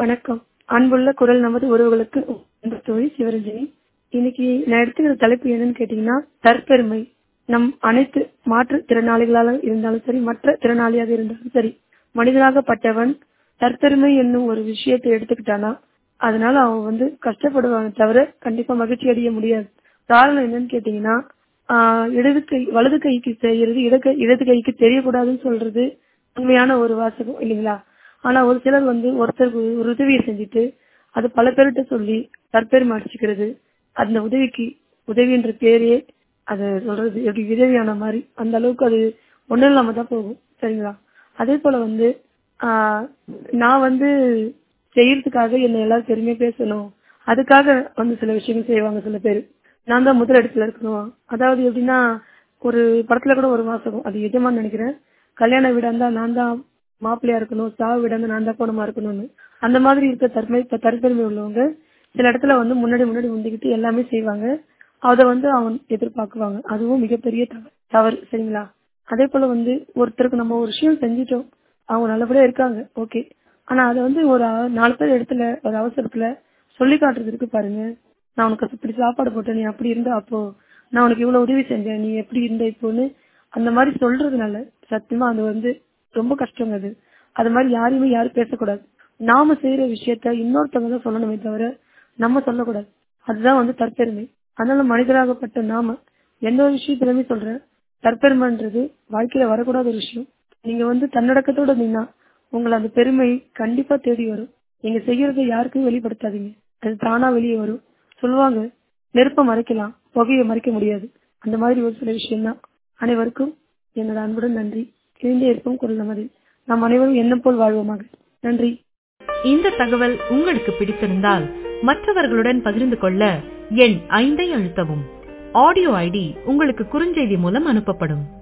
வணக்கம் அன்புள்ள குரல் நமது உறவுகளுக்கு அன்பு தோழி சிவரஞ்சனி இன்னைக்கு நான் எடுத்துக்கிற தலைப்பு என்னன்னு கேட்டீங்கன்னா தற்பெருமை நம் அனைத்து மாற்றுத் திறனாளிகளாக இருந்தாலும் சரி மற்ற திறனாளியாக இருந்தாலும் சரி மனிதனாகப்பட்டவன் தற்பெருமை என்னும் ஒரு விஷயத்தை எடுத்துக்கிட்டானா அதனால அவன் வந்து கஷ்டப்படுவாங்க தவிர கண்டிப்பா மகிழ்ச்சி அடைய முடியாது காரணம் என்னன்னு கேட்டீங்கன்னா ஆஹ் இடது கை வலது கைக்கு செய்யறது இடது இடது கைக்கு தெரியக்கூடாதுன்னு சொல்றது உண்மையான ஒரு வாசகம் இல்லைங்களா ஆனா ஒரு சிலர் வந்து ஒருத்தருக்கு ஒரு உதவியை செஞ்சுட்டு அது பல பேர்கிட்ட சொல்லி தற்பெருமை அடிச்சுக்கிறது அந்த உதவிக்கு உதவின்ற பேரே அது சொல்றது எப்படி விதவியான மாதிரி அந்த அளவுக்கு அது ஒண்ணும் இல்லாம தான் போகும் சரிங்களா அதே போல வந்து ஆஹ் நான் வந்து செய்யறதுக்காக என்ன எல்லாரும் பெருமையா பேசணும் அதுக்காக வந்து சில விஷயங்கள் செய்வாங்க சில பேர் நான் தான் முதல் இடத்துல இருக்கணும் அதாவது எப்படின்னா ஒரு படத்துல கூட ஒரு வாசகம் அது எஜமான்னு நினைக்கிறேன் கல்யாண வீடா இருந்தா நான் தான் மாப்பிள்ளையா இருக்கணும் சாவு வீடா இருந்தா நான் தான் போனமா இருக்கணும்னு அந்த மாதிரி இருக்க தற்பெருமை இப்ப தற்பெருமை உள்ளவங்க சில இடத்துல வந்து முன்னாடி முன்னாடி முந்திக்கிட்டு எல்லாமே செய்வாங்க அதை வந்து அவன் எதிர்பார்க்குவாங்க அதுவும் மிகப்பெரிய தவறு தவறு சரிங்களா அதே போல வந்து ஒருத்தருக்கு நம்ம ஒரு விஷயம் செஞ்சிட்டோம் அவங்க நல்லபடியா இருக்காங்க ஓகே ஆனா அதை வந்து ஒரு நாலு பேர் இடத்துல ஒரு அவசரத்துல சொல்லி காட்டுறதுக்கு பாருங்க நான் உனக்கு இப்படி சாப்பாடு போட்டேன் நீ அப்படி இருந்த அப்போ நான் உனக்கு இவ்வளவு உதவி செஞ்சேன் நீ எப்படி இருந்த இப்போன்னு அந்த மாதிரி சொல்றதுனால சத்தியமா அது வந்து ரொம்ப கஷ்டங்க அது அது மாதிரி யாரையுமே யாரும் பேசக்கூடாது நாம செய்யற விஷயத்த இன்னொருத்தவங்க தான் சொல்லணுமே தவிர நம்ம சொல்லக்கூடாது அதுதான் வந்து தற்பெருமை அதனால மனிதராகப்பட்ட நாம எந்த ஒரு விஷயத்திலுமே சொல்றேன் தற்பெருமைன்றது வாழ்க்கையில வரக்கூடாத ஒரு விஷயம் நீங்க வந்து தன்னடக்கத்தோட இருந்தீங்கன்னா உங்களை அந்த பெருமை கண்டிப்பா தேடி வரும் நீங்க செய்யறதை யாருக்கும் வெளிப்படுத்தாதீங்க அது தானா வெளியே வரும் சொல்லுவாங்க நெருப்ப மறைக்கலாம் புகையை மறைக்க முடியாது அந்த மாதிரி ஒரு சில விஷயம் தான் அனைவருக்கும் எனது அன்புடன் நன்றி இணைந்தே இருக்கும் குரல் நமது நாம் அனைவரும் எண்ணம் போல் வாழ்வோமாக நன்றி இந்த தகவல் உங்களுக்கு பிடித்திருந்தால் மற்றவர்களுடன் பகிர்ந்து கொள்ள எண் ஐந்தை அழுத்தவும் ஆடியோ ஐடி உங்களுக்கு குறுஞ்செய்தி மூலம் அனுப்பப்படும்